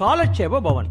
காலட்சேப பவன்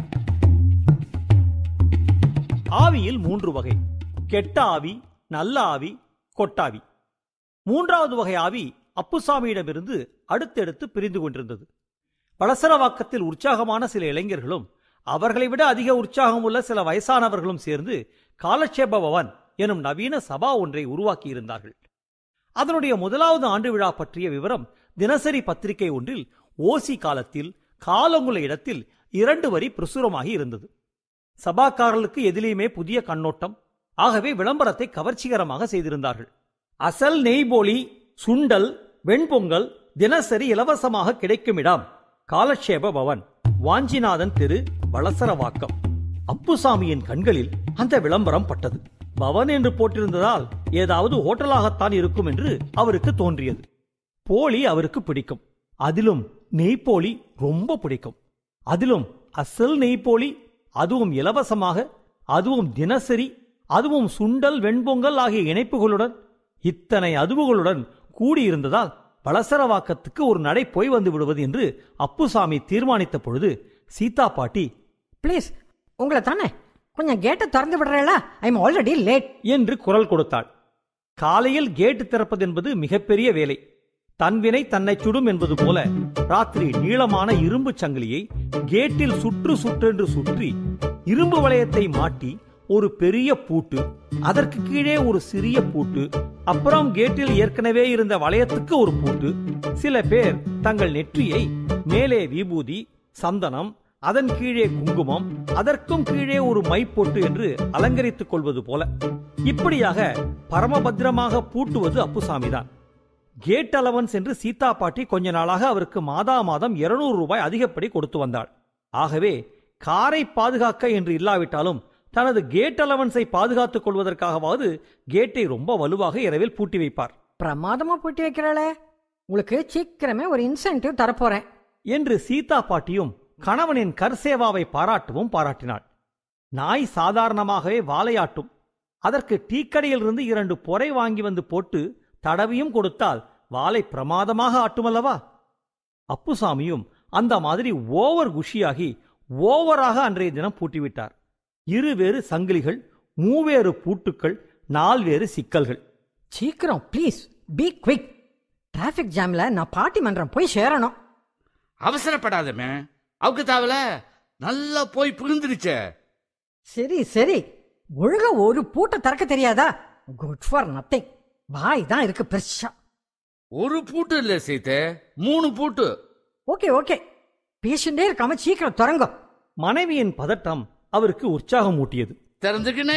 ஆவியில் மூன்று வகை கெட்ட ஆவி நல்ல ஆவி கொட்டாவி மூன்றாவது வகை ஆவி அப்புசாமியிடமிருந்து அடுத்தடுத்து பிரிந்து கொண்டிருந்தது பலசரவாக்கத்தில் உற்சாகமான சில இளைஞர்களும் அவர்களை விட அதிக உற்சாகம் உள்ள சில வயசானவர்களும் சேர்ந்து காலட்சேப பவன் எனும் நவீன சபா ஒன்றை உருவாக்கியிருந்தார்கள் அதனுடைய முதலாவது ஆண்டு விழா பற்றிய விவரம் தினசரி பத்திரிகை ஒன்றில் ஓசி காலத்தில் காலங்குல இடத்தில் இரண்டு வரி பிரசுரமாகி இருந்தது சபாக்காரர்களுக்கு எதிலேயுமே புதிய கண்ணோட்டம் ஆகவே விளம்பரத்தை கவர்ச்சிகரமாக செய்திருந்தார்கள் அசல் நெய்போலி சுண்டல் வெண்பொங்கல் தினசரி இலவசமாக கிடைக்கும் இடம் காலட்சேப பவன் வாஞ்சிநாதன் தெரு வளசரவாக்கம் அப்புசாமியின் கண்களில் அந்த விளம்பரம் பட்டது பவன் என்று போட்டிருந்ததால் ஏதாவது ஹோட்டலாகத்தான் இருக்கும் என்று அவருக்கு தோன்றியது போலி அவருக்கு பிடிக்கும் அதிலும் நெய்ப்போலி ரொம்ப பிடிக்கும் அதிலும் அசல் நெய்ப்போலி அதுவும் இலவசமாக அதுவும் தினசரி அதுவும் சுண்டல் வெண்பொங்கல் ஆகிய இணைப்புகளுடன் இத்தனை அதுவுகளுடன் கூடியிருந்ததால் பலசரவாக்கத்துக்கு ஒரு நடை போய் வந்து விடுவது என்று அப்புசாமி தீர்மானித்த பொழுது சீதா பாட்டி ப்ளீஸ் உங்களை தானே கொஞ்சம் கேட்டை திறந்து விடுறேளா ஐ எம் ஆல்ரெடி லேட் என்று குரல் கொடுத்தாள் காலையில் கேட்டு திறப்பது என்பது மிகப்பெரிய வேலை தன்வினை தன்னை சுடும் என்பது போல ராத்திரி நீளமான இரும்பு சங்கிலியை கேட்டில் சுற்று சுற்றென்று சுற்றி இரும்பு வளையத்தை மாட்டி ஒரு பெரிய பூட்டு அதற்கு கீழே ஒரு சிறிய பூட்டு அப்புறம் கேட்டில் ஏற்கனவே இருந்த வளையத்துக்கு ஒரு பூட்டு சில பேர் தங்கள் நெற்றியை மேலே விபூதி சந்தனம் அதன் கீழே குங்குமம் அதற்கும் கீழே ஒரு மை பொட்டு என்று அலங்கரித்துக் கொள்வது போல இப்படியாக பரமபத்திரமாக பூட்டுவது அப்புசாமிதான் கேட் அலவன்ஸ் என்று சீதா பாட்டி கொஞ்ச நாளாக அவருக்கு மாதா மாதம் இருநூறு ரூபாய் அதிகப்படி கொடுத்து வந்தாள் ஆகவே காரை பாதுகாக்க என்று இல்லாவிட்டாலும் தனது கேட் அலவன்ஸை பாதுகாத்துக் கொள்வதற்காகவாவது கேட்டை ரொம்ப வலுவாக இரவில் பூட்டி வைப்பார் பிரமாதமா பூட்டி வைக்கிறாளே உங்களுக்கு சீக்கிரமே ஒரு இன்சென்டிவ் தரப்போறேன் என்று சீதா பாட்டியும் கணவனின் கர்சேவாவை பாராட்டவும் பாராட்டினாள் நாய் சாதாரணமாகவே வாலையாட்டும் அதற்கு டீக்கடையிலிருந்து இரண்டு பொறை வாங்கி வந்து போட்டு தடவியும் கொடுத்தால் வாலை பிரமாதமாக ஆட்டுமல்லவா அப்புசாமியும் அந்த மாதிரி ஓவர் குஷியாகி ஓவராக அன்றைய தினம் பூட்டிவிட்டார் இருவேறு சங்கிலிகள் மூவேறு பூட்டுக்கள் நால்வேறு சிக்கல்கள் சீக்கிரம் ப்ளீஸ் பி குவிக் டிராஃபிக் ஜாம்ல நான் பாட்டி மன்றம் போய் சேரணும் அவசரப்படாதமே அவுக்கு தாவல நல்லா போய் புகுந்துருச்சே சரி சரி ஒழுங்கா ஒரு பூட்டை திறக்க தெரியாதா குட் ஃபார் நத்திங் வாய் தான் இருக்கு பெருசா ஒரு பூட்டு இல்ல சீத்தே மூணு பூட்டு ஓகே ஓகே பேஷண்டே இருக்காம சீக்கிரம் திறங்கோ மனைவியின் பதட்டம் அவருக்கு உற்சாகம் ஊட்டியது திறந்துக்கினே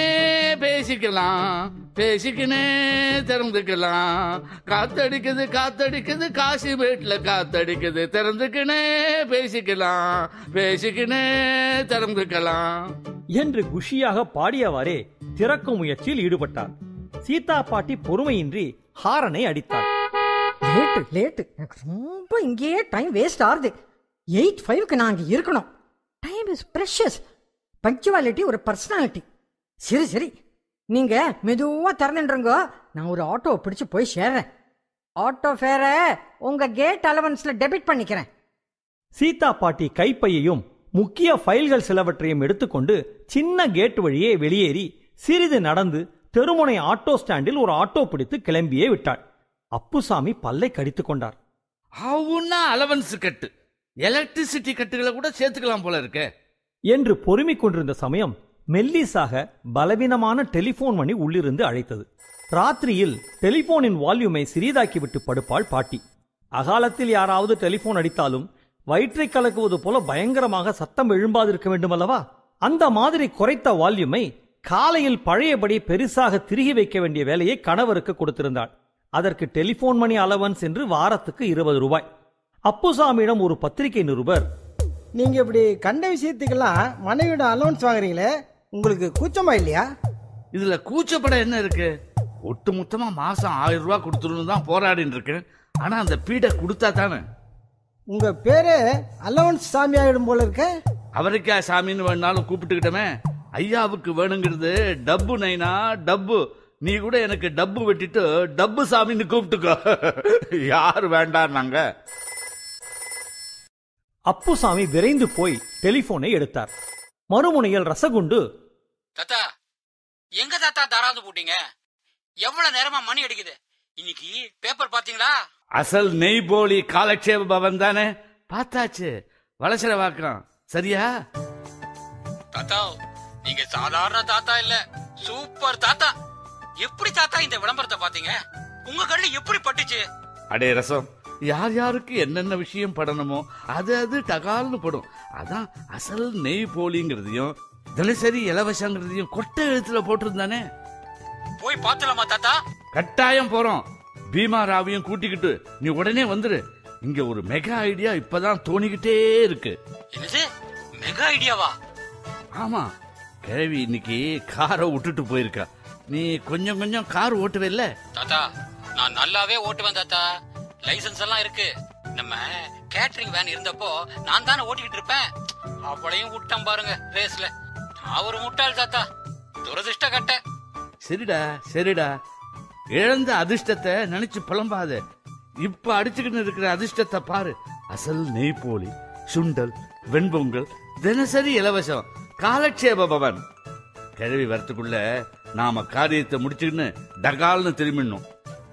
பேசிக்கலாம் பேசிக்கினே திறந்துக்கலாம் காத்தடிக்குது காத்தடிக்குது காசி வீட்டுல காத்தடிக்குது திறந்துக்கினே பேசிக்கலாம் பேசிக்கினே திறந்துக்கலாம் என்று குஷியாக பாடியவாறே திறக்கும் முயற்சியில் ஈடுபட்டார் சீதா பாட்டி பொறுமையின்றி ஹாரனை அடித்தார் லேட்டு லேட்டு எனக்கு ரொம்ப இங்கேயே டைம் வேஸ்ட் ஆகுது எயிட் ஃபைவ்க்கு நான் அங்கே இருக்கணும் டைம் இஸ் ப்ரெஷஸ் பங்க்சுவாலிட்டி ஒரு பர்சனாலிட்டி சரி சரி நீங்க மெதுவா திறந்துன்றங்க நான் ஒரு ஆட்டோ பிடிச்சு போய் சேர்றேன் ஆட்டோ ஃபேரை உங்க கேட் அலவன்ஸ்ல டெபிட் பண்ணிக்கிறேன் சீதா பாட்டி கைப்பையையும் முக்கிய ஃபைல்கள் சிலவற்றையும் எடுத்துக்கொண்டு சின்ன கேட் வழியே வெளியேறி சிறிது நடந்து தெருமுனை ஆட்டோ ஸ்டாண்டில் ஒரு ஆட்டோ பிடித்து கிளம்பியே விட்டாள் அப்புசாமி பல்லை கடித்துக் கொண்டார் அவன்னா அலவன்ஸ் கட்டு எலக்ட்ரிசிட்டி கட்டுகளை கூட சேர்த்துக்கலாம் போல இருக்கே என்று பொறுமிக் கொண்டிருந்த சமயம் மெல்லிசாக பலவீனமான டெலிபோன் மணி உள்ளிருந்து அழைத்தது ராத்திரியில் டெலிபோனின் வால்யூமை சிறிதாக்கிவிட்டு படுப்பாள் பாட்டி அகாலத்தில் யாராவது டெலிபோன் அடித்தாலும் வயிற்றை கலக்குவது போல பயங்கரமாக சத்தம் எழும்பாதிருக்க வேண்டுமல்லவா அந்த மாதிரி குறைத்த வால்யூமை காலையில் பழையபடி பெருசாக திருகி வைக்க வேண்டிய வேலையை கணவருக்கு கொடுத்திருந்தாள் அதற்கு டெலிபோன் மணி அலவன்ஸ் என்று வாரத்துக்கு இருபது ரூபாய் அப்புசாமியிடம் ஒரு பத்திரிகை நிருபர் நீங்க இப்படி கண்ட விஷயத்துக்கெல்லாம் மனைவியோட அலோன்ஸ் வாங்குறீங்களே உங்களுக்கு கூச்சமா இல்லையா இதுல கூச்சப்பட என்ன இருக்கு ஒட்டு மொத்தமா மாசம் ஆயிரம் ரூபாய் கொடுத்துருன்னு தான் போராடின்னு இருக்கேன் ஆனா அந்த பீடை கொடுத்தா தானே உங்க பேரே அலவன்ஸ் சாமி ஆயிடும் போல இருக்க அவருக்கா சாமின்னு வேணாலும் கூப்பிட்டுக்கிட்டமே ஐயாவுக்கு வேணுங்கிறது டப்பு நைனா டப்பு நீ கூட எனக்கு டப்பு வெட்டிட்டு டப்பு சாமின்னு கூப்பிட்டுக்கோ யார் வேண்டாம் நாங்க அப்புசாமி விரைந்து போய் டெலிபோனை எடுத்தார் மறுமுனையில் ரசகுண்டு தாத்தா எங்க தாத்தா தாராந்து போட்டீங்க எவ்வளவு நேரமா மணி அடிக்குது இன்னைக்கு பேப்பர் பாத்தீங்களா அசல் நெய் போலி காலக்ஷேப பவன் தானே பார்த்தாச்சு வளசர வாக்கம் சரியா தாத்தா நீங்க சாதாரண தாத்தா இல்ல சூப்பர் தாத்தா எப்படி தாத்தா இந்த விளம்பரத்தை பாத்தீங்க உங்க கண்ணு எப்படி பட்டுச்சு அடே ரசம் யார் யாருக்கு என்னென்ன விஷயம் படணுமோ அது அது டகால்னு படும் அதான் அசல் நெய் போலிங்கிறதையும் தினசரி இலவசங்கிறதையும் கொட்டை எழுத்துல போட்டிருந்தானே போய் பாத்துலாமா தாத்தா கட்டாயம் போறோம் பீமா ராவையும் கூட்டிக்கிட்டு நீ உடனே வந்துரு இங்க ஒரு மெகா ஐடியா இப்பதான் தோணிக்கிட்டே இருக்கு என்னது மெகா ஐடியாவா ஆமா கிழவி இன்னைக்கு காரை விட்டுட்டு போயிருக்கா நீ கொஞ்சம் கொஞ்சம் கார் ஓட்டுவில்ல தாத்தா நான் நல்லாவே ஓட்டுவேன் தாத்தா லைசென்ஸ் எல்லாம் இருக்கு நம்ம கேட்டரிங் வேன் இருந்தப்போ நான் தானே ஓட்டிக்கிட்டு இருப்பேன் அவளையும் விட்டேன் பாருங்க ரேஸ்ல நான் ஒரு முட்டாள் தாத்தா துரதிருஷ்ட கட்ட சரிடா சரிடா இழந்த அதிர்ஷ்டத்தை நினைச்சு புலம்பாத இப்ப அடிச்சுக்கிட்டு இருக்கிற அதிர்ஷ்டத்தை பாரு அசல் நெய் போலி சுண்டல் வெண்பொங்கல் தினசரி இலவசம் காலட்சேப பவன் கிழவி வரத்துக்குள்ள நாம காரியத்தை முடிச்சுக்கின்னு டகால்னு திரும்பிடணும்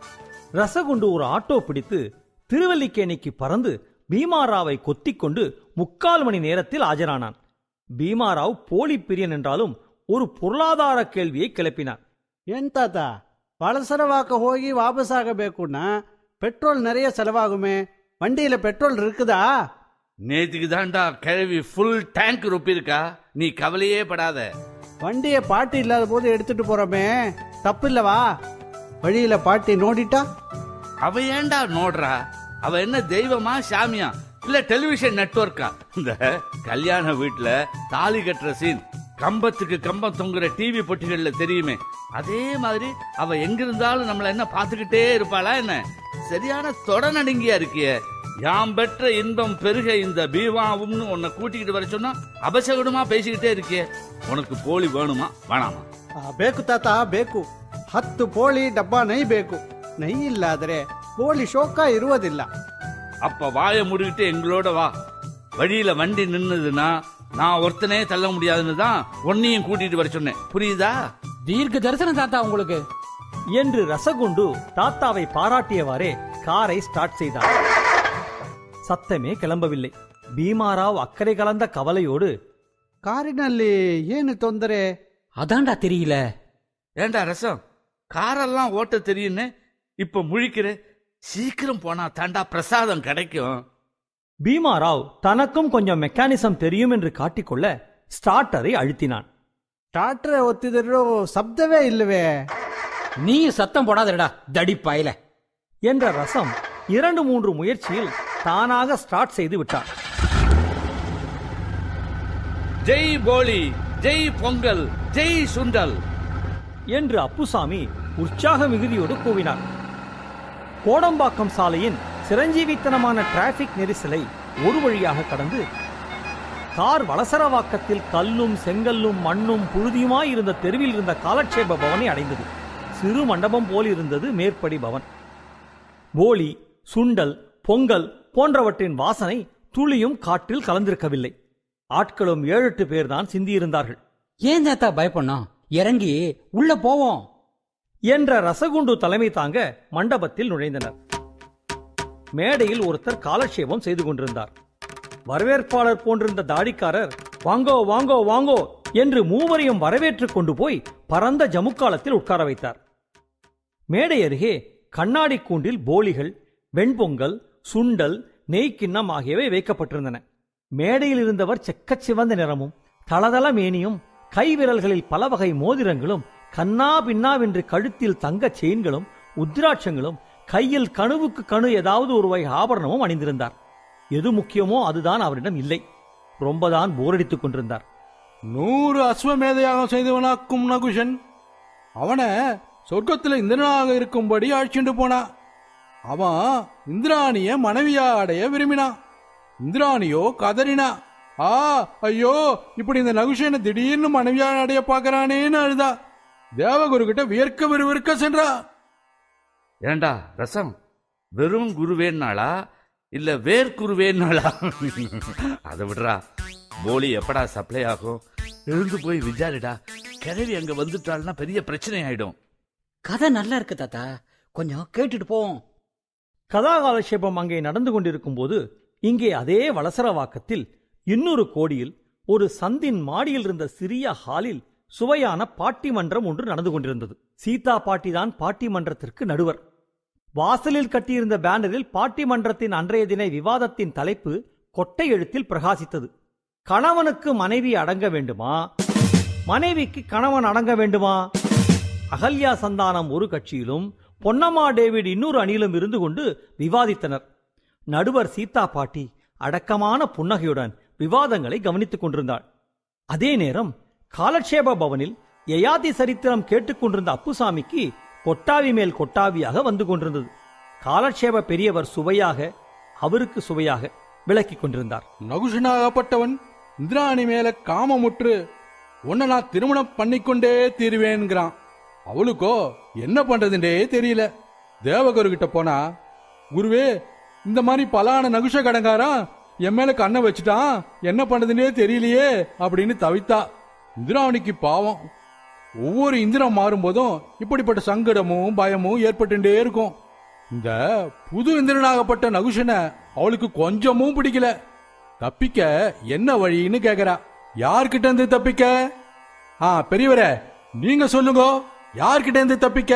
ரசகுண்டு ஒரு ஆட்டோ பிடித்து திருவல்லிக்கேணிக்கு பறந்து பீமாராவை கொத்திக் கொண்டு முக்கால் மணி நேரத்தில் ஆஜரானான் பீமாராவ் போலி பிரியன் என்றாலும் ஒரு பொருளாதார கேள்வியை கிளப்பினார் ಏನ್ ತಾತ வளசரவாக்க ಹೋಗಿ ವಾಪಸ್ ಆಗಬೇಕುன்னா பெட்ரோல் நிறைய செலவாகுமே வண்டியில பெட்ரோல் இருக்குதா நேத்துக்கு தான்டா கிழவி ஃபுல் டேங்க் ரொப்பியிருக்கா நீ கவலையே படாத வண்டியை பாட்டி இல்லாத போது எடுத்துட்டு போறோமே தப்பு இல்லவா வழியில பாட்டி நோடிட்டா அவ ஏன்டா நோடுறா அவ என்ன தெய்வமா சாமியா இல்ல டெலிவிஷன் நெட்வொர்க்கா இந்த கல்யாண வீட்டுல தாலி கட்டுற சீன் கம்பத்துக்கு கம்பம் தொங்குற டிவி பொட்டிகள்ல தெரியுமே அதே மாதிரி அவ எங்க இருந்தாலும் நம்மள என்ன பாத்துக்கிட்டே இருப்பாளா என்ன சரியான தொட நடுங்கியா இருக்கியே யாம் பெற்ற இன்பம் பெருக இந்த பீவாவும்னு உன்னை கூட்டிக்கிட்டு வர சொன்னா அபசகுணமா பேசிக்கிட்டே இருக்கியே உனக்கு போலி வேணுமா வேணாமா ಆ, ಬೇಕು ತಾತ ಬೇಕು ಹತ್ತು ಪೋಳಿ ಡಬ್ಬ ನೈ ಬೇಕು ನೈ ಇಲ್ಲಾದರೆ ಪೋಳಿ ಶೋಕ ಇರುವುದಿಲ್ಲ அப்ப வாயை மூடிக்கிட்டு எங்களோட வா வழியில வண்டி நின்னுதுன்னா நான் ஒருத்தனே தள்ள முடியாதுன்னு தான் உன்னையும் கூட்டிட்டு வர சொன்னேன் புரியுதா தீர்க்க தரிசனம் தாத்தா உங்களுக்கு என்று ரசகுண்டு தாத்தாவை பாராட்டியவாறே காரை ஸ்டார்ட் செய்தார் சத்தமே கிளம்பவில்லை பீமாராவ் அக்கறை கலந்த கவலையோடு ಕಾರಿನಲ್ಲಿ ಏನು ತೊಂದರೆ அதான்டா தெரியல ஏண்டா ரசம் காரெல்லாம் ஓட்ட தெரியுன்னு இப்ப முழிக்கிற சீக்கிரம் போனா தாண்டா பிரசாதம் கிடைக்கும் பீமாராவ் தனக்கும் கொஞ்சம் மெக்கானிசம் தெரியும் என்று காட்டிக்கொள்ள ஸ்டார்ட்டரை அழுத்தினான் ಟಾಟ್ರೆ ಒತ್ತಿದರೂ ಶಬ್ದವೇ ಇಲ್ಲವೇ நீ சத்தம் போடாதடா தடி பாயில என்ற ரசம் இரண்டு மூன்று முயற்சியில் தானாக ஸ்டார்ட் செய்து விட்டார் ஜெய் போலி ஜெய் பொங்கல் ஜெய் சுண்டல் என்று அப்புசாமி உற்சாக மிகுதியோடு கூவினார் கோடம்பாக்கம் சாலையின் சிரஞ்சீவித்தனமான டிராபிக் நெரிசலை ஒரு வழியாக கடந்து கார் வளசரவாக்கத்தில் கல்லும் செங்கல்லும் மண்ணும் புழுதியுமாய் இருந்த தெருவில் இருந்த காலட்சேப பவனை அடைந்தது சிறு மண்டபம் போல் இருந்தது மேற்படி பவன் போலி சுண்டல் பொங்கல் போன்றவற்றின் வாசனை துளியும் காற்றில் கலந்திருக்கவில்லை ஆட்களும் ஏழு எட்டு பேர்தான் சிந்தியிருந்தார்கள் ஏன் தாத்தா பயப்படணும் இறங்கி உள்ள போவோம் என்ற ரசகுண்டு தலைமை தாங்க மண்டபத்தில் நுழைந்தனர் மேடையில் ஒருத்தர் காலட்சேபம் செய்து கொண்டிருந்தார் வரவேற்பாளர் போன்றிருந்த தாடிக்காரர் வாங்கோ வாங்கோ வாங்கோ என்று மூவரையும் வரவேற்றுக் கொண்டு போய் பரந்த ஜமுக்காலத்தில் உட்கார வைத்தார் மேடை அருகே கண்ணாடி கூண்டில் போலிகள் வெண்பொங்கல் சுண்டல் நெய்க்கிண்ணம் ஆகியவை வைக்கப்பட்டிருந்தன மேடையில் இருந்தவர் செக்கச் சிவந்த நிறமும் தளதள மேனியும் கைவிரல்களில் பல வகை மோதிரங்களும் கண்ணா பின்னாவென்று கழுத்தில் தங்கச் செயின்களும் உத்ராட்சங்களும் கையில் கணுவுக்கு கணு ஏதாவது ஒரு வகை ஆபரணமும் அணிந்திருந்தார் எது முக்கியமோ அதுதான் அவரிடம் இல்லை ரொம்பதான் போரடித்துக் கொண்டிருந்தார் நூறு அஸ்வமேதையாக செய்தவனாக்கும் நகுஷன் அவனை சொர்க்கத்தில் இந்திரனாக இருக்கும்படி அழைச்சிட்டு போனான் அவன் இந்திராணிய மனைவியா அடைய விரும்பினான் இந்திராணியோ கதறினா ஆ ஐயோ இப்படி இந்த நகுஷனை திடீர்னு மனைவியா அடைய பாக்குறானேன்னு அழுதா தேவகுரு கிட்ட வியர்க்க விறுவிற்க சென்றா ஏண்டா ரசம் வெறும் குருவேன்னாளா இல்ல வேர்க்குருவேன்னாளா அதை விடுறா போலி எப்படா சப்ளை ஆகும் எழுந்து போய் விசாரிடா கிழவி அங்க வந்துட்டாள்னா பெரிய பிரச்சனை ஆயிடும் கதை நல்லா இருக்கு தாத்தா கொஞ்சம் கேட்டுட்டு போவோம் கதாகாலட்சேபம் அங்கே நடந்து கொண்டிருக்கும் போது இங்கே அதே வளசரவாக்கத்தில் இன்னொரு கோடியில் ஒரு சந்தின் மாடியில் இருந்த சிறிய ஹாலில் சுவையான பாட்டி மன்றம் ஒன்று நடந்து கொண்டிருந்தது சீதா பாட்டிதான் பாட்டி மன்றத்திற்கு நடுவர் வாசலில் கட்டியிருந்த பேனரில் பாட்டி மன்றத்தின் அன்றைய தின விவாதத்தின் தலைப்பு கொட்டை எழுத்தில் பிரகாசித்தது கணவனுக்கு மனைவி அடங்க வேண்டுமா மனைவிக்கு கணவன் அடங்க வேண்டுமா அகல்யா சந்தானம் ஒரு கட்சியிலும் பொன்னம்மா டேவிட் இன்னொரு அணியிலும் இருந்து கொண்டு விவாதித்தனர் நடுவர் சீதா பாட்டி அடக்கமான புன்னகையுடன் விவாதங்களை கவனித்துக் கொண்டிருந்தாள் அதே நேரம் காலட்சேப பவனில் யயாதி சரித்திரம் கேட்டுக்கொண்டிருந்த அப்புசாமிக்கு கொட்டாவி மேல் கொட்டாவியாக வந்து கொண்டிருந்தது காலட்சேப பெரியவர் சுவையாக அவருக்கு சுவையாக விளக்கிக் கொண்டிருந்தார் நகுஷனாகப்பட்டவன் இந்திராணி மேல காமமுற்று உன்னை நான் திருமணம் பண்ணிக்கொண்டே தீருவேன்கிறான் அவளுக்கோ என்ன பண்றதுன்றே தெரியல தேவகுரு கிட்ட போனா குருவே இந்த மாதிரி பலான நகுஷ கடங்காரன் என் மேல கண்ணை வச்சுட்டான் என்ன பண்றதுன்னே தெரியலையே அப்படின்னு தவித்தா இந்திராணிக்கு பாவம் ஒவ்வொரு இந்திரம் மாறும்போதும் இப்படிப்பட்ட சங்கடமும் பயமும் ஏற்பட்டுட்டே இருக்கும் இந்த புது இந்திரனாகப்பட்ட நகுஷனை அவளுக்கு கொஞ்சமும் பிடிக்கல தப்பிக்க என்ன வழின்னு கேக்குறா யார்கிட்ட இருந்து தப்பிக்க ஆ பெரியவரே நீங்க சொல்லுங்க யார்கிட்ட இருந்து தப்பிக்க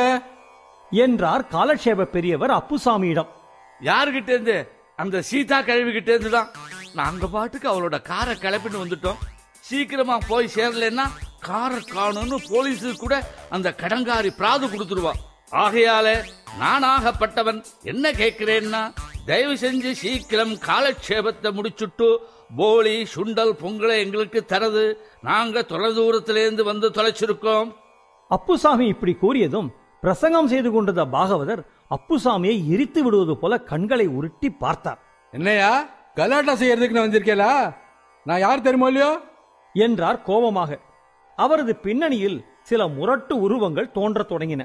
என்றார் காலட்சேப பெரியவர் அப்புசாமியிடம் யாருகிட்ட இருந்து அந்த சீதா கிழவி கிட்ட இருந்து தான் நாங்க பாட்டுக்கு அவளோட காரை கிளப்பின்னு வந்துட்டோம் சீக்கிரமா போய் சேரலன்னா காரை காணும்னு போலீஸு கூட அந்த கடங்காரி பிராது கொடுத்துருவா ஆகையால நானாகப்பட்டவன் என்ன கேட்கிறேன்னா தயவு செஞ்சு சீக்கிரம் காலட்சேபத்தை முடிச்சுட்டு போலி சுண்டல் பொங்கலை எங்களுக்கு தரது நாங்க தொலைதூரத்திலேருந்து வந்து தொலைச்சிருக்கோம் அப்புசாமி இப்படி கூறியதும் பிரசங்கம் செய்து கொண்டிருந்த பாகவதர் அப்புசாமியை எரித்து விடுவது போல கண்களை உருட்டி பார்த்தார் என்னையா கலாட்டா செய்யறதுக்கு நான் வந்திருக்கேலா நான் யார் தெரியுமோ இல்லையோ என்றார் கோபமாக அவரது பின்னணியில் சில முரட்டு உருவங்கள் தோன்றத் தொடங்கின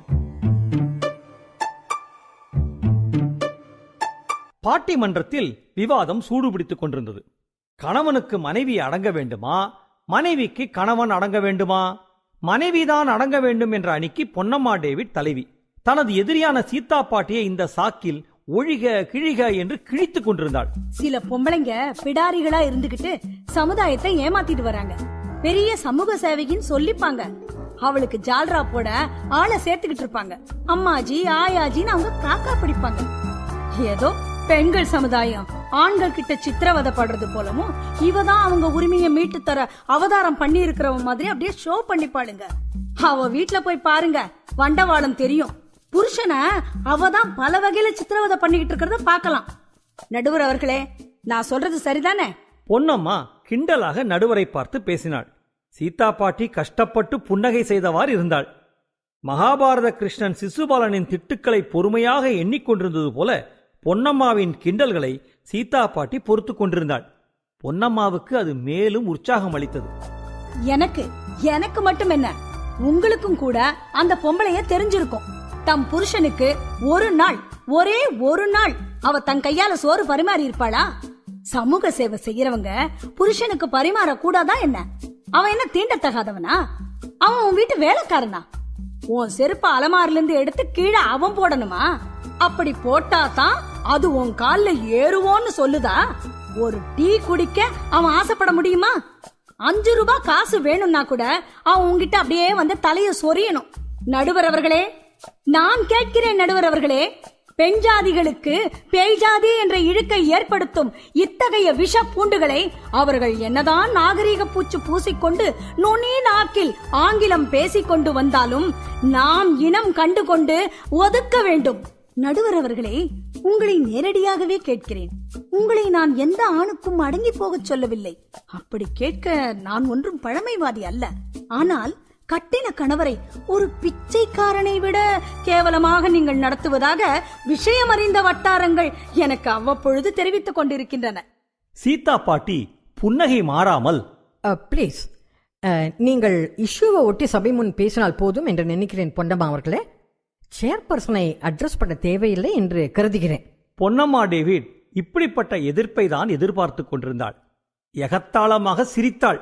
பாட்டி மன்றத்தில் விவாதம் சூடுபிடித்துக் கொண்டிருந்தது கணவனுக்கு மனைவி அடங்க வேண்டுமா மனைவிக்கு கணவன் அடங்க வேண்டுமா மனைவிதான் அடங்க வேண்டும் என்ற அணிக்கு பொன்னம்மா டேவிட் தலைவி தனது எதிரியான சீதா பாட்டியை இந்த சாக்கில் ஒழிக கிழிக என்று கிழித்துக் கொண்டிருந்தாள் சில பொம்பளைங்க பிடாரிகளா இருந்துகிட்டு சமுதாயத்தை ஏமாத்திட்டு வராங்க பெரிய சமூக சேவைக்குன்னு சொல்லிப்பாங்க அவளுக்கு ஜால்ரா போட ஆளை சேர்த்துக்கிட்டு இருப்பாங்க அம்மாஜி ஆயாஜின்னு அவங்க காக்கா பிடிப்பாங்க ஏதோ பெண்கள் சமுதாயம் ஆண்கள் கிட்ட சித்திரவதை படுறது போலவும் இவ தான் அவங்க உரிமையை மீட்டு தர அவதாரம் பண்ணி இருக்கிறவ மாதிரி அப்படியே ஷோ பண்ணிப்பாளுங்க அவ வீட்ல போய் பாருங்க வண்டவாளம் தெரியும் புருஷனை அவ தான் பல வகையில சித்திரவதை பண்ணிக்கிட்டு இருக்கிறத பார்க்கலாம் நடுவர் அவர்களே நான் சொல்றது சரிதானே பொன்னம்மா கிண்டலாக நடுவரை பார்த்து பேசினாள் சீதா பாட்டி கஷ்டப்பட்டு புன்னகை செய்தவாறு இருந்தாள் மகாபாரத கிருஷ்ணன் சிசுபாலனின் திட்டுக்களை பொறுமையாக எண்ணிக்கொண்டிருந்தது போல பொன்னம்மாவின் கிண்டல்களை சீதா பாட்டி பொறுத்து கொண்டிருந்தாள் பொன்னம்மாவுக்கு அது மேலும் உற்சாகம் அளித்தது எனக்கு எனக்கு மட்டும் என்ன உங்களுக்கும் கூட அந்த பொம்பளைய தெரிஞ்சிருக்கும் தம் புருஷனுக்கு ஒரு நாள் ஒரே ஒரு நாள் அவ தன் கையால சோறு பரிமாறி இருப்பாளா சமூக சேவை செய்யறவங்க புருஷனுக்கு பரிமாற கூடாதா என்ன அவன் என்ன தீண்டத்தகாதவனா அவன் உன் வீட்டு வேலைக்காரனா உன் செருப்பு அலமாரில இருந்து எடுத்து கீழே அவன் போடணுமா அப்படி போட்டா தான் அது உன் கால்ல ஏறுவோன்னு சொல்லுதா ஒரு டீ குடிக்க அவன் ஆசைப்பட முடியுமா அஞ்சு ரூபாய் காசு வேணும்னா கூட அவன் உன்கிட்ட அப்படியே வந்து தலைய சொரியணும் நடுவர் அவர்களே நான் கேட்கிறேன் நடுவர் அவர்களே பெண் ஜாதிகளுக்கு பேய் ஜாதி என்ற இழுக்கை ஏற்படுத்தும் இத்தகைய விஷ பூண்டுகளை அவர்கள் என்னதான் நாகரீக பூச்சு பூசிக்கொண்டு நுனி நாக்கில் ஆங்கிலம் பேசிக்கொண்டு வந்தாலும் நாம் இனம் கண்டு கொண்டு ஒதுக்க வேண்டும் நடுவர் அவர்களே உங்களை நேரடியாகவே கேட்கிறேன் உங்களை நான் எந்த ஆணுக்கும் அடங்கி போகச் சொல்லவில்லை அப்படி கேட்க நான் ஒன்றும் பழமைவாதி அல்ல ஆனால் கட்டின கணவரை ஒரு பிச்சைக்காரனை விட கேவலமாக நீங்கள் நடத்துவதாக விஷயம் அறிந்த வட்டாரங்கள் எனக்கு அவ்வப்பொழுது தெரிவித்துக் கொண்டிருக்கின்றன சீதா பாட்டி புன்னகை மாறாமல் ப்ளீஸ் நீங்கள் இஷ்யூவை ஒட்டி சபை முன் பேசினால் போதும் என்று நினைக்கிறேன் பொன்னம்மா அவர்களே சேர்பர்சனை அட்ரஸ் பண்ண தேவையில்லை என்று கருதுகிறேன் பொன்னம்மா டேவிட் இப்படிப்பட்ட எதிர்ப்பை தான் எதிர்பார்த்துக் கொண்டிருந்தாள் எகத்தாளமாக சிரித்தாள்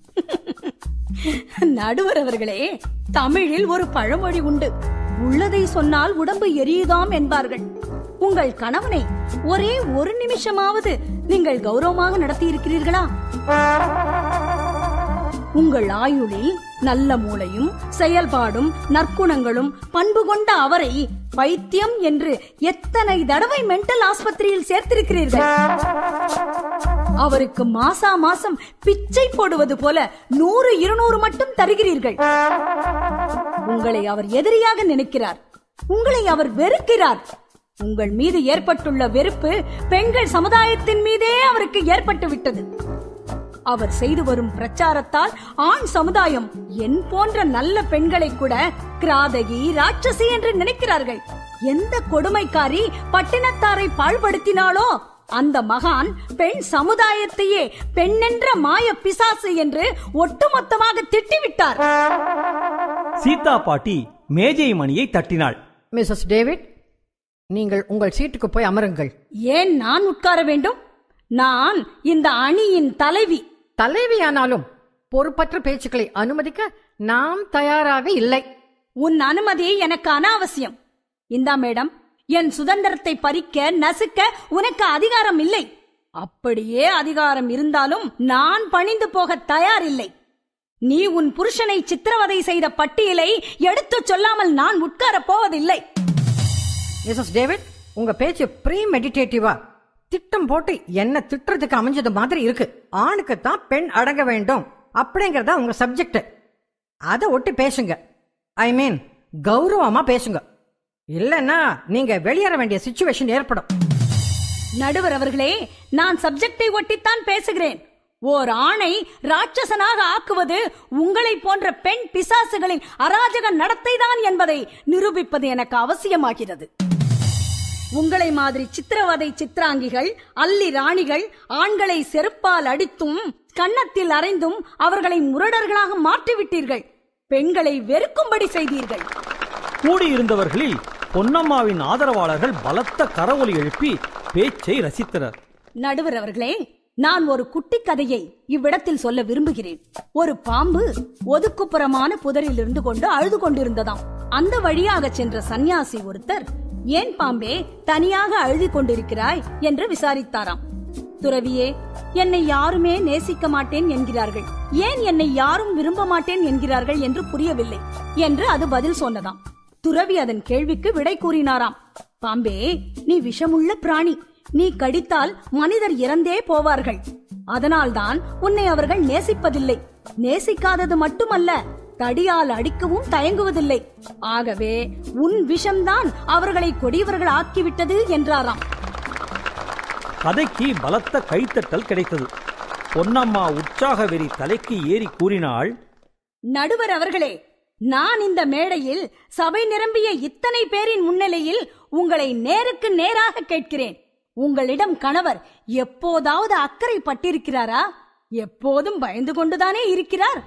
நடுவர் அவர்களே தமிழில் ஒரு பழமொழி உண்டு உள்ளதை சொன்னால் உடம்பு எரியுதாம் என்பார்கள் உங்கள் கணவனை ஒரே ஒரு நிமிஷமாவது நீங்கள் கௌரவமாக நடத்தி இருக்கிறீர்களா உங்கள் ஆயுளில் நல்ல மூளையும் செயல்பாடும் நற்குணங்களும் பண்பு கொண்ட அவரை பைத்தியம் என்று எத்தனை தடவை மென்டல் ஆஸ்பத்திரியில் சேர்த்திருக்கிறீர்கள் அவருக்கு மாசா மாசம் பிச்சை போடுவது போல நூறு இருநூறு மட்டும் தருகிறீர்கள் உங்களை அவர் எதிரியாக நினைக்கிறார் உங்களை அவர் வெறுக்கிறார் உங்கள் மீது ஏற்பட்டுள்ள வெறுப்பு பெண்கள் சமுதாயத்தின் மீதே அவருக்கு ஏற்பட்டு விட்டது அவர் செய்து வரும் பிரச்சாரத்தால் ஆண் சமுதாயம் என் போன்ற நல்ல பெண்களை கூட கிராதகி ராட்சசி என்று நினைக்கிறார்கள் எந்த கொடுமைக்காரி பட்டினத்தாரை பாழ்படுத்தினாலோ அந்த மகான் பெண் சமுதாயத்தையே பெண்ணென்ற மாய பிசாசு என்று ஒட்டுமொத்தமாக திட்டிவிட்டார் சீதா பாட்டி மேஜை மணியை தட்டினாள் மிஸ்ஸஸ் டேவிட் நீங்கள் உங்கள் சீட்டுக்கு போய் அமருங்கள் ஏன் நான் உட்கார வேண்டும் நான் இந்த அணியின் தலைவி தலைவியானாலும் பொறுப்பற்ற பேச்சுக்களை அனுமதிக்க நாம் தயாராக இல்லை உன் அனுமதி எனக்கு அனாவசியம் இந்தா மேடம் என் சுதந்திரத்தை பறிக்க நசுக்க உனக்கு அதிகாரம் இல்லை அப்படியே அதிகாரம் இருந்தாலும் நான் பணிந்து போக தயாரில்லை நீ உன் புருஷனை சித்திரவதை செய்த பட்டியலை எடுத்துச் சொல்லாமல் நான் உட்காரப் போவதில்லை மிஸ்ஸஸ் டேவிட் உங்க பேச்சு ப்ரீ மெடிடேட்டிவா திட்டம் போட்டு என்ன திட்டுறதுக்கு அமைஞ்சது மாதிரி இருக்கு ஆணுக்கு தான் பெண் அடங்க வேண்டும் அப்படிங்கறதா உங்க சப்ஜெக்ட் அதை ஒட்டி பேசுங்க ஐ மீன் கௌரவமா பேசுங்க இல்லைன்னா நீங்க வெளியேற வேண்டிய சுச்சுவேஷன் ஏற்படும் நடுவர் அவர்களே நான் சப்ஜெக்டை ஒட்டித்தான் பேசுகிறேன் ஓர் ஆணை ராட்சசனாக ஆக்குவது உங்களை போன்ற பெண் பிசாசுகளின் அராஜக நடத்தைதான் என்பதை நிரூபிப்பது எனக்கு அவசியமாகிறது உங்களை மாதிரி சித்திரவதை சித்ராங்கிகள் அல்லி ராணிகள் ஆண்களை செருப்பால் அடித்தும் கன்னத்தில் அறைந்தும் அவர்களை முரடர்களாக மாற்றிவிட்டீர்கள் பெண்களை வெறுக்கும்படி செய்தீர்கள் கூடியிருந்தவர்களில் பொன்னம்மாவின் ஆதரவாளர்கள் பலத்த கரவொலி எழுப்பி பேச்சை ரசித்தனர் நடுவர் அவர்களே நான் ஒரு குட்டி கதையை இவ்விடத்தில் சொல்ல விரும்புகிறேன் ஒரு பாம்பு ஒதுக்குப்புறமான புதரில் இருந்து கொண்டு அழுது கொண்டிருந்ததாம் அந்த வழியாக சென்ற சந்நியாசி ஒருத்தர் ஏன் பாம்பே தனியாக அழுது கொண்டிருக்கிறாய் என்று விசாரித்தாராம் துறவியே என்னை யாருமே நேசிக்க மாட்டேன் என்கிறார்கள் ஏன் என்னை யாரும் விரும்ப மாட்டேன் என்கிறார்கள் என்று புரியவில்லை என்று அது பதில் சொன்னதாம் துறவி அதன் கேள்விக்கு விடை கூறினாராம் பாம்பே நீ விஷமுள்ள பிராணி நீ கடித்தால் மனிதர் இறந்தே போவார்கள் அதனால்தான் உன்னை அவர்கள் நேசிப்பதில்லை நேசிக்காதது மட்டுமல்ல தடியால் அடிக்கவும் தயங்குவதில்லை ஆகவே உன் விஷம்தான் அவர்களை கொடியவர்கள் ஆக்கிவிட்டது என்றாராம் கதைக்கு பலத்த கைத்தட்டல் கிடைத்தது பொன்னம்மா உற்சாக வெறி தலைக்கு ஏறி கூறினாள் நடுவர் அவர்களே நான் இந்த மேடையில் சபை நிரம்பிய இத்தனை பேரின் முன்னிலையில் உங்களை நேருக்கு நேராக கேட்கிறேன் உங்களிடம் கணவர் எப்போதாவது அக்கறை பட்டிருக்கிறாரா எப்போதும் பயந்து கொண்டுதானே இருக்கிறார்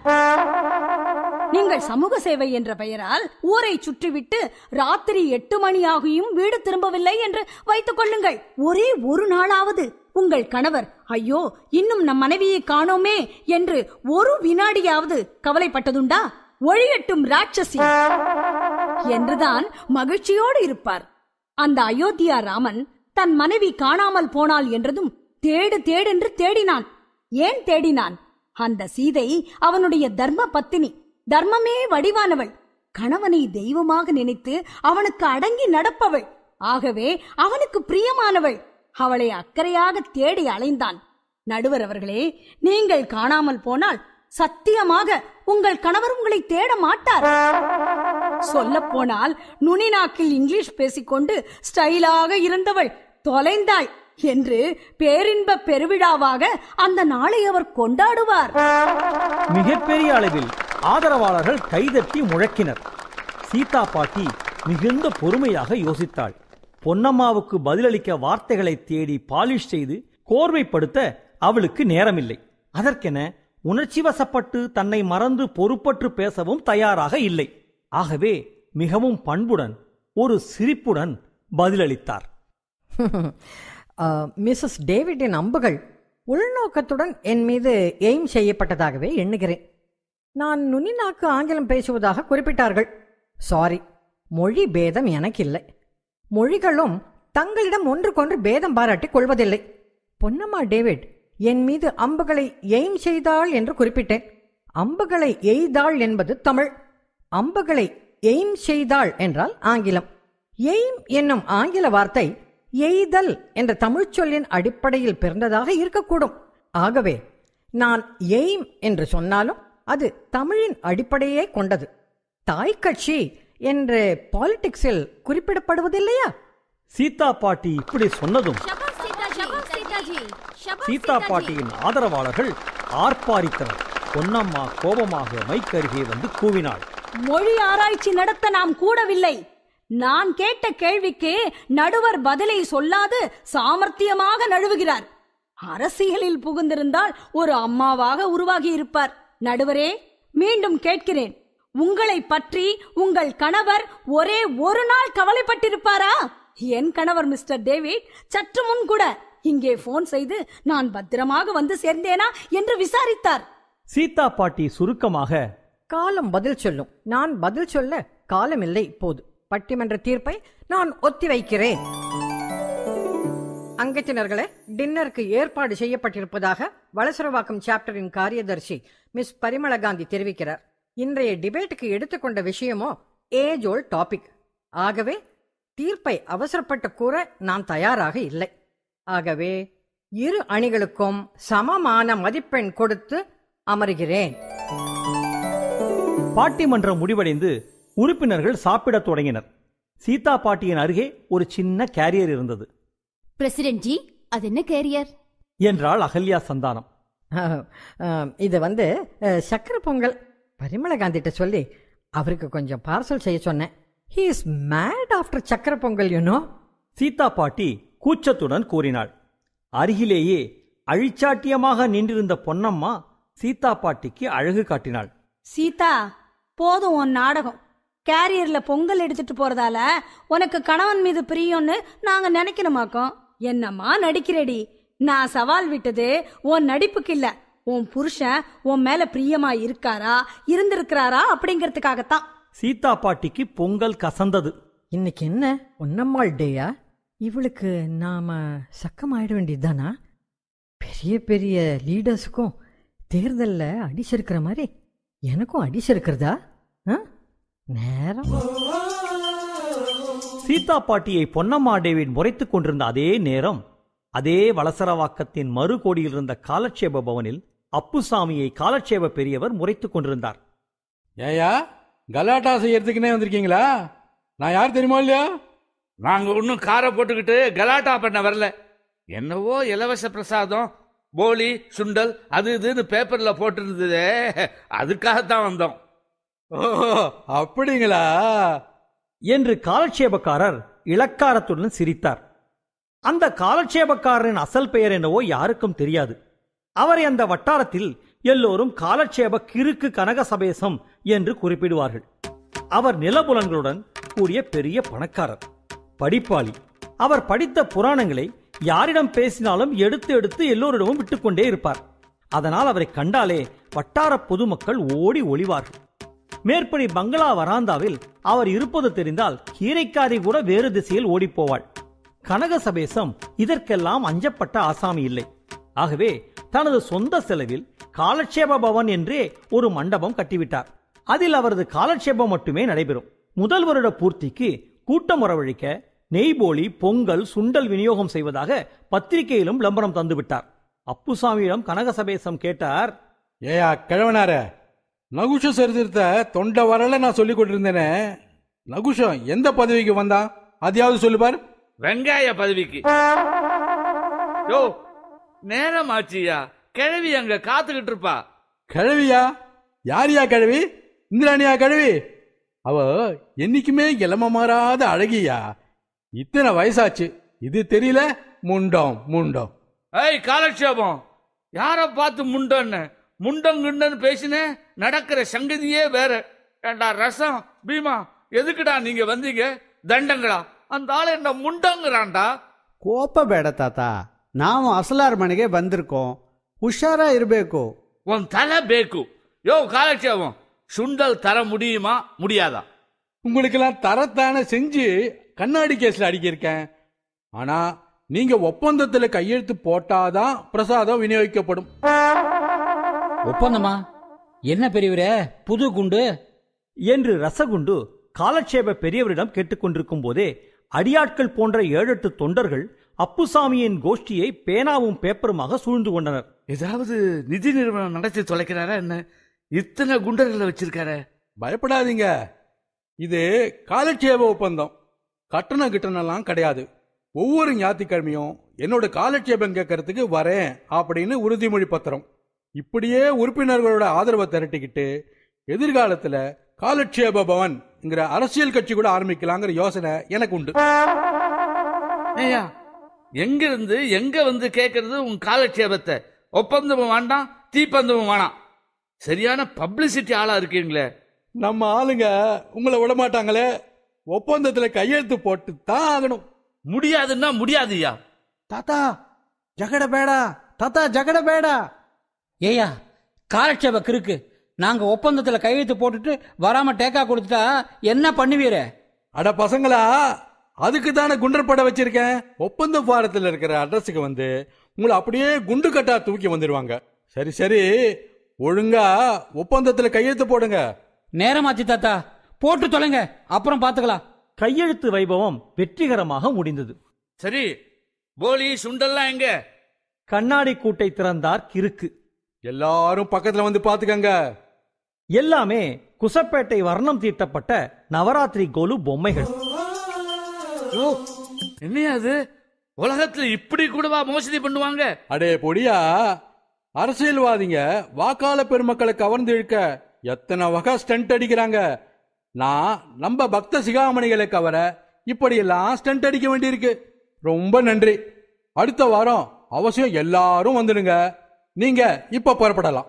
நீங்கள் சமூக சேவை என்ற பெயரால் ஊரை சுற்றிவிட்டு ராத்திரி எட்டு மணி ஆகியும் வீடு திரும்பவில்லை என்று வைத்துக் கொள்ளுங்கள் ஒரே ஒரு நாளாவது உங்கள் கணவர் ஐயோ இன்னும் நம் மனைவியை காணோமே என்று ஒரு வினாடியாவது கவலைப்பட்டதுண்டா ஒழியட்டும் ராட்சசி என்றுதான் மகிழ்ச்சியோடு இருப்பார் அந்த அயோத்தியா ராமன் தன் மனைவி காணாமல் போனாள் என்றதும் தேடு தேடென்று தேடினான் ஏன் தேடினான் அந்த சீதை அவனுடைய தர்ம பத்தினி தர்மமே வடிவானவள் கணவனை தெய்வமாக நினைத்து அவனுக்கு அடங்கி நடப்பவள் ஆகவே அவனுக்கு பிரியமானவள் அவளை அக்கறையாக தேடி அலைந்தான் நடுவர் அவர்களே நீங்கள் காணாமல் போனால் சத்தியமாக உங்கள் கணவர் உங்களை தேட மாட்டார் சொல்ல போனால் நுனிநாக்கில் இங்கிலீஷ் பேசிக்கொண்டு ஸ்டைலாக இருந்தவள் தொலைந்தாள் என்று பேரின்ப பெருவிழாவாக அந்த நாளை அவர் கொண்டாடுவார் மிகப்பெரிய அளவில் ஆதரவாளர்கள் கைதட்டி முழக்கினர் சீதா பாட்டி மிகுந்த பொறுமையாக யோசித்தாள் பொன்னம்மாவுக்கு பதிலளிக்க வார்த்தைகளை தேடி பாலிஷ் செய்து கோர்வைப்படுத்த அவளுக்கு நேரமில்லை அதற்கென உணர்ச்சி வசப்பட்டு தன்னை மறந்து பொறுப்பற்று பேசவும் தயாராக இல்லை ஆகவே மிகவும் பண்புடன் ஒரு சிரிப்புடன் பதிலளித்தார் மிஸ்ஸஸ் டேவிட்டின் அம்புகள் உள்நோக்கத்துடன் என் மீது எய்ம் செய்யப்பட்டதாகவே எண்ணுகிறேன் நான் நுனிநாக்கு ஆங்கிலம் பேசுவதாக குறிப்பிட்டார்கள் சாரி மொழி பேதம் எனக்கு இல்லை மொழிகளும் தங்களிடம் ஒன்றுக்கொன்று பேதம் பாராட்டிக் கொள்வதில்லை பொன்னம்மா டேவிட் என் மீது அம்புகளை எய்ம் செய்தாள் என்று குறிப்பிட்டேன் அம்புகளை எய்தாள் என்பது தமிழ் அம்புகளை எய்ம் செய்தாள் என்றால் ஆங்கிலம் எய்ம் என்னும் ஆங்கில வார்த்தை எய்தல் என்ற தமிழ்ச் சொல்லின் அடிப்படையில் பிறந்ததாக இருக்கக்கூடும் ஆகவே நான் எய்ம் என்று சொன்னாலும் அது தமிழின் அடிப்படையே கொண்டது தாய் கட்சி என்று பாலிடிக்ஸில் குறிப்பிடப்படுவதில்லையா சீதா பாட்டி இப்படி சொன்னதும் சீதா பாட்டியின் ஆதரவாளர்கள் ஆர்ப்பாரித்தனர் பொன்னம்மா கோபமாக மைக் அருகே வந்து கூவினாள் மொழி ஆராய்ச்சி நடத்த நாம் கூடவில்லை நான் கேட்ட கேள்விக்கு நடுவர் பதிலை சொல்லாது சாமர்த்தியமாக நழுவுகிறார் அரசியலில் புகுந்திருந்தால் ஒரு அம்மாவாக உருவாகி இருப்பார் நடுவரே மீண்டும் கேட்கிறேன் உங்களை பற்றி உங்கள் கணவர் ஒரே ஒரு நாள் கவலைப்பட்டிருப்பாரா என் கணவர் மிஸ்டர் டேவிட் சற்று முன் கூட இங்கே போன் செய்து நான் பத்திரமாக வந்து சேர்ந்தேனா என்று விசாரித்தார் சீதா பாட்டி சுருக்கமாக காலம் பதில் சொல்லும் நான் பதில் சொல்ல காலம் இல்லை இப்போது பட்டிமன்ற தீர்ப்பை நான் ஒத்தி வைக்கிறேன் அங்கத்தினர்களே டின்னருக்கு ஏற்பாடு செய்யப்பட்டிருப்பதாக வளசரவாக்கம் சாப்டரின் காரியதர்சி மிஸ் பரிமள காந்தி தெரிவிக்கிறார் இன்றைய டிபேட்டுக்கு எடுத்துக்கொண்ட விஷயமோ ஏஜ் ஓல்ட் டாபிக் ஆகவே தீர்ப்பை அவசரப்பட்டு கூற நான் தயாராக இல்லை ஆகவே இரு அணிகளுக்கும் சமமான மதிப்பெண் கொடுத்து அமருகிறேன் பாட்டிமன்றம் முடிவடைந்து உறுப்பினர்கள் சாப்பிடத் தொடங்கினர் சீதா பாட்டியின் அருகே ஒரு சின்ன கேரியர் இருந்தது பிரசிடென்ட் ஜி அது என்ன கேரியர் என்றாள் அகல்யா சந்தானம் அஹ், அஹ், இது வந்து அஹ், சக்கரை பொங்கல் பரிமள காந்திட்ட சொல்லி அவருக்கு கொஞ்சம் பார்சல் செய்ய சொன்னேன் ஹீ இஸ் மேட் ஆஃப்டர் சக்கரை பொங்கல் யூனோ சீதா பாட்டி கூச்சத்துடன் கூறினாள் அருகிலேயே அழிச்சாட்டியமாக நின்றிருந்த பொன்னம்மா சீதா பாட்டிக்கு அழகு காட்டினாள் சீதா போதும் உன் நாடகம் கேரியர்ல பொங்கல் எடுத்துட்டு போறதால உனக்கு கணவன் மீது பிரியம்னு நாங்க நினைக்கணுமாக்கோம் என்னம்மா நடிக்கிறேடி நான் சவால் விட்டது உன் நடிப்புக்கு இல்ல உன் புருஷன் உன் மேல பிரியமா இருக்காரா இருந்திருக்கிறாரா அப்படிங்கறதுக்காகத்தான் சீதா பாட்டிக்கு பொங்கல் கசந்தது இன்னைக்கு என்ன ஒன்னம்மாள் டேயா இவளுக்கு நாம சக்கம் ஆயிட வேண்டியதுதானா பெரிய பெரிய லீடர்ஸுக்கும் தேர்தல்ல அடிச்சிருக்கிற மாதிரி எனக்கும் அடிச்சிருக்கிறதா ஆ? நேரம் சீதா பாட்டியை பொன்னம்மா டேவிட் முறைத்துக் கொண்டிருந்த அதே நேரம் அதே வளசரவாக்கத்தின் மறுகோடியில் இருந்த காலட்சேப பவனில் அப்புசாமியை காலட்சேப பெரியவர் முறைத்துக் கொண்டிருந்தார் ஏயா கலாட்டா செய்யறதுக்குனே வந்திருக்கீங்களா நான் யார் தெரியுமா இல்லையா நாங்க ஒன்றும் காரை போட்டுக்கிட்டு கலாட்டா பண்ண வரல என்னவோ இலவச பிரசாதம் போலி சுண்டல் அது இதுன்னு பேப்பர்ல போட்டிருந்ததே அதுக்காகத்தான் வந்தோம் ஓ அப்படிங்களா என்று காலட்சேபக்காரர் இளக்காரத்துடன் சிரித்தார் அந்த காலட்சேபக்காரரின் அசல் பெயர் என்னவோ யாருக்கும் தெரியாது அவரை அந்த வட்டாரத்தில் எல்லோரும் காலட்சேப கிறுக்கு கனகசபேசம் என்று குறிப்பிடுவார்கள் அவர் நிலபுலன்களுடன் கூடிய பெரிய பணக்காரர் படிப்பாளி அவர் படித்த புராணங்களை யாரிடம் பேசினாலும் எடுத்து எடுத்து எல்லோரிடமும் விட்டுக்கொண்டே இருப்பார் அதனால் அவரை கண்டாலே வட்டார பொதுமக்கள் ஓடி ஒளிவார்கள் மேற்படி பங்களா வராந்தாவில் அவர் இருப்பது தெரிந்தால் கீரைக்காரி கூட வேறு திசையில் ஓடிப்போவாள் கனகசபேசம் இதற்கெல்லாம் அஞ்சப்பட்ட ஆசாமி இல்லை ஆகவே தனது சொந்த செலவில் காலட்சேப பவன் என்றே ஒரு மண்டபம் கட்டிவிட்டார் அதில் அவரது காலட்சேபம் மட்டுமே நடைபெறும் முதல் வருட பூர்த்திக்கு கூட்டம் வரவழைக்க நெய்போலி பொங்கல் சுண்டல் விநியோகம் செய்வதாக பத்திரிகையிலும் விளம்பரம் தந்துவிட்டார் அப்புசாமியிடம் கனகசபேசம் கேட்டார் ஏயா கிழவனார நகுஷ சரித்திரத்தை தொண்டை வரல நான் சொல்லி கொண்டிருந்தேனே நகுஷம் எந்த பதவிக்கு வந்தான் அதையாவது சொல்லு பார் வெங்காய பதவிக்கு யோ நேரம் ஆச்சியா கிழவி அங்க காத்துக்கிட்டு இருப்பா கிழவியா யாரியா கிழவி இந்திராணியா கிழவி அவ என்னைக்குமே இளம மாறாத அழகியா இத்தனை வயசாச்சு இது தெரியல முண்டம் முண்டம் ஏய் காலட்சேபம் யார பார்த்து முண்டன்னு முண்டம் கிண்டன்னு பேசினேன் நடக்கிற சங்கதியே வேற ஏண்டா ரசம் பீமா எதுக்குடா நீங்க வந்தீங்க தண்டங்களா அந்த ஆள் என்ன முண்டங்கிறான்டா ಕೋಪ ಬೇಡ ತಾತ ನಾವು ಅಸಲಾರ್ ಮನೆಗೆ ಬಂದಿರ್ಕೋம் ಹುಷಾರ ಇರಬೇಕು உன் தலை பேக்கு யோ காலட்சேபம் சுண்டல் தர முடியுமா முடியாதா உங்களுக்கெல்லாம் தரத்தானே செஞ்சு கண்ணாடி கேஸ்ல அடிக்கிருக்கேன் ஆனா நீங்க ஒப்பந்தத்துல கையெழுத்து போட்டாதான் பிரசாதம் விநியோகிக்கப்படும் ஒப்பந்தமா என்ன பெரியவரே புது குண்டு என்று ரசகுண்டு காலட்சேப பெரியவரிடம் கேட்டுக்கொண்டிருக்கும் போதே அடியாட்கள் போன்ற ஏழெட்டு தொண்டர்கள் அப்புசாமியின் கோஷ்டியை பேனாவும் பேப்பருமாக சூழ்ந்து கொண்டனர் ஏதாவது நிதி நிறுவனம் நடத்தி தொலைக்கிறாரா என்ன இத்தனை குண்டர்களை வச்சிருக்காரு பயப்படாதீங்க இது காலட்சேப ஒப்பந்தம் கட்டணம் கிட்டணம்லாம் கிடையாது ஒவ்வொரு ஞாயிற்றுக்கிழமையும் என்னோட காலட்சேபம் கேட்கறதுக்கு வரேன் அப்படின்னு உறுதிமொழி பத்திரம் இப்படியே உறுப்பினர்களோட ஆதரவை திரட்டிக்கிட்டு எதிர்காலத்துல காலட்சேப பவன்ங்கிற அரசியல் கட்சி கூட ஆரம்பிக்கலாங்கிற யோசனை எனக்கு உண்டு ஏய்யா எங்க இருந்து எங்க வந்து கேட்கறது உன் காலட்சேபத்தை ஒப்பந்தமும் வேண்டாம் தீப்பந்தமும் வேணாம் சரியான பப்ளிசிட்டி ஆளா இருக்கீங்களே நம்ம ஆளுங்க உங்களை விட மாட்டாங்களே ஒப்பந்தத்துல கையெழுத்து போட்டு தான் ஆகணும் முடியாதுன்னா முடியாதுயா ತಾತ ಜಗಡ ಬೇಡ ತಾತ ಜಗಡ ಬೇಡ ஏயா காலட்சேப கிறுக்கு நாங்க ஒப்பந்தத்துல கையெழுத்து போட்டுட்டு வராம டேக்கா கொடுத்துட்டா என்ன பண்ணுவீரே அட பசங்களா அதுக்கு தானே குண்டர் படம் வச்சிருக்கேன் ஒப்பந்த பாரத்தில் இருக்கிற அட்ரஸுக்கு வந்து உங்களை அப்படியே குண்டு கட்டா தூக்கி வந்துடுவாங்க சரி சரி ஒழுங்கா ஒப்பந்தத்துல கையெழுத்து போடுங்க நேரமாச்சு தாத்தா போட்டு தொலைங்க அப்புறம் பாத்துக்கலாம் கையெழுத்து வைபவம் வெற்றிகரமாக முடிந்தது சரி போலி சுண்டல்லாம் எங்க கண்ணாடி கூட்டை திறந்தார் கிறுக்கு எல்லாரும் பக்கத்துல வந்து பாத்துக்கங்க எல்லாமே குசப்பேட்டை வர்ணம் தீட்டப்பட்ட நவராத்திரி கோலு பொம்மைகள் யோ என்னையா அது உலகத்துல இப்படி கூடவா மோசடி பண்ணுவாங்க அடே பொடியா அரசியல்வாதிங்க வாக்காள பெருமக்களை கவர்ந்து இழுக்க எத்தனை வகை ஸ்டண்ட் அடிக்கிறாங்க நான் நம்ம பக்த சிகாமணிகளை கவர இப்படியெல்லாம் ஸ்டண்ட் அடிக்க வேண்டியிருக்கு ரொம்ப நன்றி அடுத்த வாரம் அவசியம் எல்லாரும் வந்துடுங்க நீங்க இப்ப புறப்படலாம்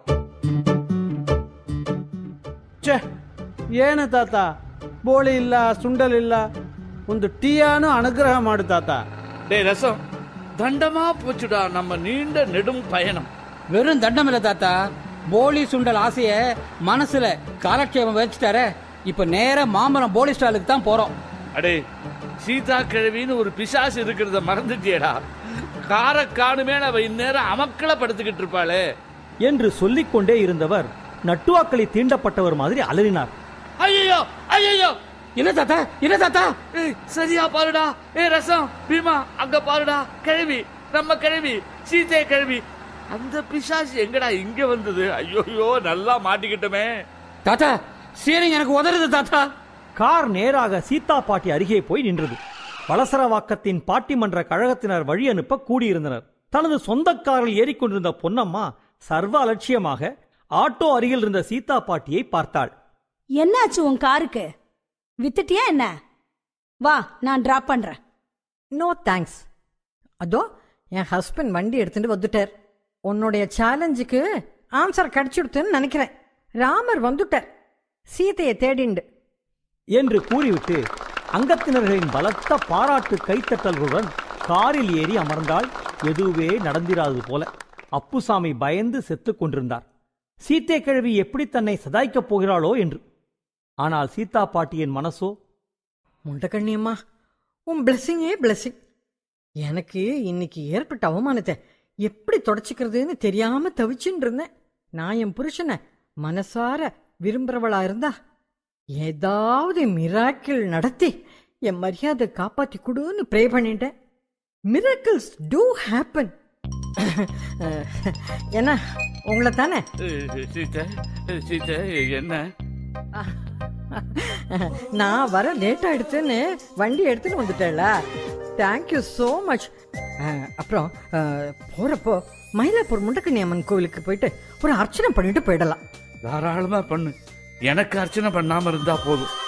ಛೇ ಏನು ತಾತ ಬೋಳಿ ಇಲ್ಲ ಸುಂಡಲ್ ಇಲ್ಲ ಒಂದು ಟೀಯಾನು ಅನುಗ್ರಹ ಮಾಡು ತಾತ டேய் ரசம் தண்டமா போச்சுடா நம்ம நீண்ட நெடும் பயணம் வெறும் தண்டம் இல்ல தாத்தா போலி சுண்டல் ஆசைய மனசுல காலட்சேபம் வச்சுட்டாரே இப்ப நேரா மாம்பழம் போலி ஸ்டாலுக்கு தான் போறோம் அடே சீதா கிழவின்னு ஒரு பிசாசு இருக்கிறத மறந்துட்டியடா கார காணுமே அவ இந்நேரம் அமக்கள படுத்துக்கிட்டு இருப்பாளே என்று சொல்லிக்கொண்டே இருந்தவர் நட்டுவாக்களி தீண்டப்பட்டவர் மாதிரி அலறினார் ஐயோ ஐயோ என்ன தாத்தா என்ன தாத்தா ஏய் சரியா பாருடா ஏய் ரசம் பீமா அங்க பாருடா கிழவி நம்ம கிழவி சீதை கிழவி அந்த பிசாசு எங்கடா இங்க வந்தது ஐயோயோ நல்லா மாட்டிக்கிட்டோமே தாத்தா சீரிங் எனக்கு உதறுது தாத்தா கார் நேராக சீதா பாட்டி அருகே போய் நின்றது வலசரவாக்கத்தின் பாட்டிமன்ற கழகத்தினர் வழி அனுப்ப கூடியிருந்தனர் தனது சொந்த காரில் ஏறிக்கொண்டிருந்த பொன்னம்மா சர்வ அலட்சியமாக ஆட்டோ அருகில் இருந்த சீதா பாட்டியை பார்த்தாள் என்னாச்சு உன் காருக்கு வித்துட்டியா என்ன வா நான் டிராப் பண்றேன் நோ தேங்க்ஸ் அதோ என் ஹஸ்பண்ட் வண்டி எடுத்துட்டு வந்துட்டார் உன்னுடைய சேலஞ்சுக்கு ஆன்சர் கிடைச்சிடுத்துன்னு நினைக்கிறேன் ராமர் வந்துட்டார் சீதையை தேடிண்டு என்று கூறிவிட்டு அங்கத்தினர்களின் பலத்த பாராட்டு கைத்தட்டல்களுடன் காரில் ஏறி அமர்ந்தால் எதுவே நடந்திராது போல அப்புசாமி பயந்து செத்துக் கொண்டிருந்தார் சீத்தை கிழவி எப்படி தன்னை சதாய்க்கப் போகிறாளோ என்று ஆனால் சீதா பாட்டியின் மனசோ முண்டக்கண்ணியம்மா உன் பிளெஸ்ஸிங்கே பிளெஸ்ஸிங் எனக்கு இன்னைக்கு ஏற்பட்ட அவமானத்தை எப்படி தொடச்சிக்கிறதுன்னு தெரியாம தவிச்சுன்னு இருந்தேன் நான் என் புருஷனை மனசார விரும்புறவளா இருந்தா ஏதாவது மிராக்கிள் நடத்தி என் மரியாதை காப்பாத்தி கொடுன்னு ப்ரே பண்ணிட்டேன் மிராக்கிள்ஸ் டூ ஹேப்பன் என்ன உங்களை தானே ஏய், சீதை சீதை என்ன நான் வர லேட் ஆயிடுச்சுன்னு வண்டி எடுத்துட்டு வந்துட்டேல தேங்க்யூ ஸோ மச் அப்புறம் அஹ், போறப்போ மயிலாப்பூர் முண்டக்கண்ணி அம்மன் கோவிலுக்கு போயிட்டு ஒரு அர்ச்சனை பண்ணிட்டு போயிடலாம் தாராளமா பண்ணு எனக்கு அர்ச்சனை பண்ணாம இருந்தா போதும்